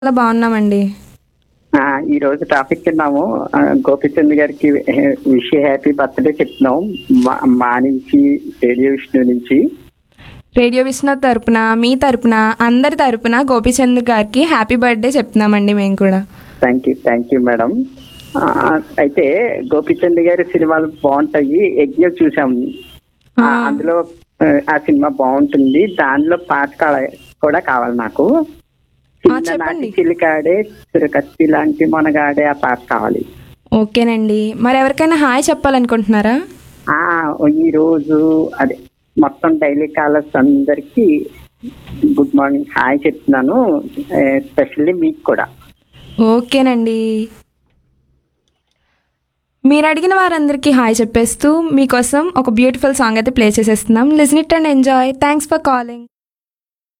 చాలా బాగున్నామండి ఆ, ఈ రోజు టాపిక్ విన్నాము ఆ, గోపిచంద్ గారికి విష్ హ్యాపీ బర్త్డే చెప్తున్నాం మా మా నుంచి రేడియో విష్ణు నుంచి రేడియో విష్ణు తరపున మీ తరపున అందరి తరపున గోపీచంద్ గారికి హ్యాపీ బర్త్డే చెప్తున్నామండి మేము కూడా thank you thank you madam ఆ, అయితే గోపిచంద్ గారి సినిమాలు బాగుంటాయి యజ్ఞం చూసాం ఆ, ఆ. అందులో ఆ, ఆ సినిమా బాగుంటుంది దానిలో పాట కా- కూడా కావాలి నాకు చిన్ననాటి చెప్పండి. చిలికాడే చిరకత్తి లాంటి మనగాడే ఆ పాట కావాలి ఓకేనండి మరి ఎవరికైనా హాయ్ చెప్పాలనుకుంటున్నారా ఆ ఈ రోజు అదే మొత్తం డైలీ కాలర్స్ అందరికి గుడ్ మార్నింగ్ హాయ్ చెప్తున్నాను ఎస్పెషల్లీ మీకు కూడా ఓకేనండి మీరు అడిగిన వారందరికీ హాయ్ చెప్పేస్తూ మీకోసం ఒక బ్యూటిఫుల్ సాంగ్ అయితే ప్లే చేసేస్తున్నాం listen it and enjoy thanks for calling